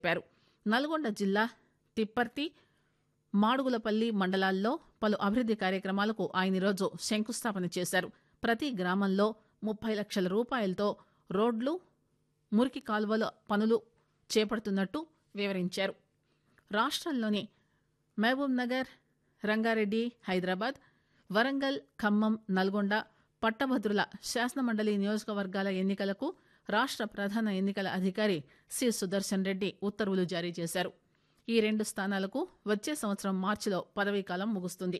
చెప్పారు నల్గొండ జిల్లా తిప్పర్తి మాడుగులపల్లి మండలాల్లో పలు అభివృద్ది కార్యక్రమాలకు ఆయన ఈరోజు శంకుస్థాపన చేశారు ప్రతి గ్రామంలో ముప్పై లక్షల రూపాయలతో రోడ్లు మురికి కాలువల పనులు చేపడుతున్నట్టు వివరించారు రాష్ట్రంలోని మహబూబ్ నగర్ రంగారెడ్డి హైదరాబాద్ వరంగల్ ఖమ్మం నల్గొండ పట్టభద్రుల శాసనమండలి నియోజకవర్గాల ఎన్నికలకు రాష్ట్ర ప్రధాన ఎన్నికల అధికారి సి సుదర్శన్ రెడ్డి ఉత్తర్వులు జారీ చేశారు ఈ రెండు స్థానాలకు వచ్చే సంవత్సరం మార్చిలో పదవీకాలం ముగుస్తుంది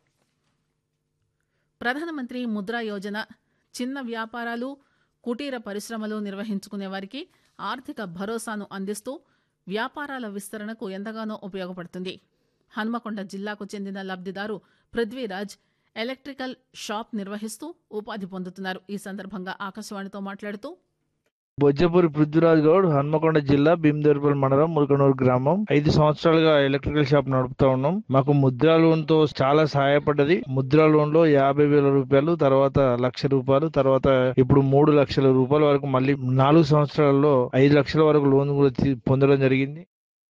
ప్రధానమంత్రి ముద్రా యోజన చిన్న వ్యాపారాలు కుటీర పరిశ్రమలు నిర్వహించుకునే వారికి ఆర్థిక భరోసాను అందిస్తూ వ్యాపారాల విస్తరణకు ఎంతగానో ఉపయోగపడుతుంది హన్మకొండ జిల్లాకు చెందిన లబ్దిదారు పృథ్వీరాజ్ ఎలక్ట్రికల్ షాప్ నిర్వహిస్తూ ఉపాధి పొందుతున్నారు ఈ సందర్భంగా ఆకాశవాణితో మాట్లాడుతూ బొజ్జపూరి పృథ్వీరాజ్ గౌడ్ హన్మకొండ జిల్లా భీమదేవరపల్లి మండలం ములకనూరు గ్రామం ఐదు సంవత్సరాలుగా ఎలక్ట్రికల్ షాప్ నడుపుతా ఉన్నాం మాకు ముద్రా లోన్ తో చాలా సహాయపడ్డది ముద్రా లోన్ లో యాభై వేల రూపాయలు తర్వాత లక్ష రూపాయలు తర్వాత ఇప్పుడు మూడు లక్షల రూపాయల వరకు మళ్ళీ నాలుగు సంవత్సరాల్లో ఐదు లక్షల వరకు లోన్ కూడా తీ- పొందడం జరిగింది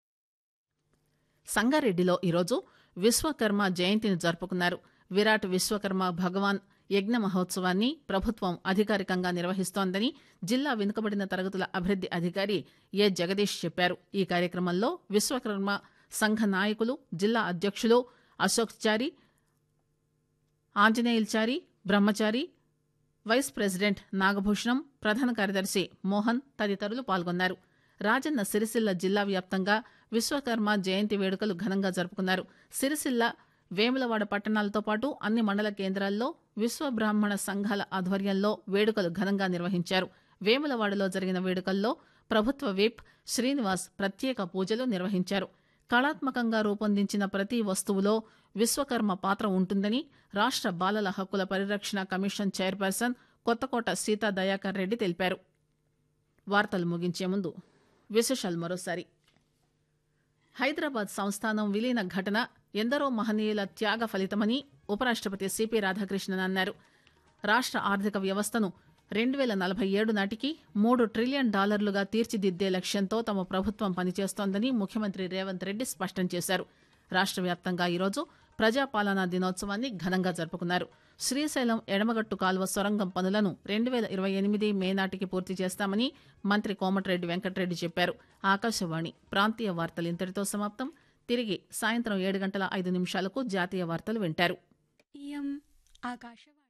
సంగారెడ్డిలో ఈరోజు విశ్వకర్మ జయంతిని జరుపుకున్నారు విరాట్ విశ్వకర్మ భగవాన్ యజ్ఞ మహోత్సవాన్ని ప్రభుత్వం అధికారికంగా నిర్వహిస్తోందని జిల్లా వెనుకబడిన తరగతుల అభివృద్ది అధికారి ఏ జగదీష్ చెప్పారు ఈ కార్యక్రమంలో విశ్వకర్మ సంఘ నాయకులు జిల్లా అధ్యక్షులు అశోక్ చారి ఆంజనేయుల్చారి బ్రహ్మచారి వైస్ ప్రెసిడెంట్ నాగభూషణం ప్రధాన కార్యదర్శి మోహన్ తదితరులు పాల్గొన్నారు రాజన్న సిరిసిల్ల జిల్లా వ్యాప్తంగా విశ్వకర్మ జయంతి వేడుకలు ఘనంగా జరుపుకున్నారు సిరిసిల్ల వేములవాడ పట్టణాలతో పాటు అన్ని మండల కేంద్రాల్లో విశ్వ బ్రాహ్మణ సంఘాల ఆధ్వర్యంలో వేడుకలు ఘనంగా నిర్వహించారు వేములవాడలో జరిగిన వేడుకల్లో ప్రభుత్వ విప్ శ్రీనివాస్ ప్రత్యేక పూజలు నిర్వహించారు కళాత్మకంగా రూపొందించిన ప్రతి వస్తువులో విశ్వకర్మ పాత్ర ఉంటుందని రాష్ట్ర బాలల హక్కుల పరిరక్షణ కమిషన్ చైర్పర్సన్ కొత్తకోట సీతా దయాకర్ రెడ్డి తెలిపారు వార్తలు ముగించే ముందు విశేషాలు మరోసారి హైదరాబాద్ సంస్థానం విలీన ఘటన ఎందరో మహనీయుల త్యాగ ఫలితమని ఉపరాష్ట్రపతి సిపి రాధాకృష్ణన్ అన్నారు రాష్ట్ర ఆర్థిక వ్యవస్థను రెండు వేల నలభై ఏడు నాటికి మూడు ట్రిలియన్ డాలర్లుగా తీర్చిదిద్దే లక్ష్యంతో తమ ప్రభుత్వం పనిచేస్తోందని ముఖ్యమంత్రి రేవంత్ రెడ్డి స్పష్టం చేశారు రాష్ట్ర వ్యాప్తంగా ఈరోజు ప్రజాపాలనా దినోత్సవాన్ని ఘనంగా జరుపుకున్నారు శ్రీశైలం ఎడమగట్టు కాలువ సొరంగం పనులను రెండు వేల ఇరవై ఎనిమిది మే నాటికి పూర్తి చేస్తామని మంత్రి కోమటిరెడ్డి వెంకటరెడ్డి చెప్పారు ఆకాశవాణి ప్రాంతీయ వార్తలు ఇంతటితో సమాప్తం తిరిగి సాయంత్రం ఏడు గంటల ఐదు నిమిషాలకు జాతీయ వార్తలు వింటారు इयम् आकाशवाणी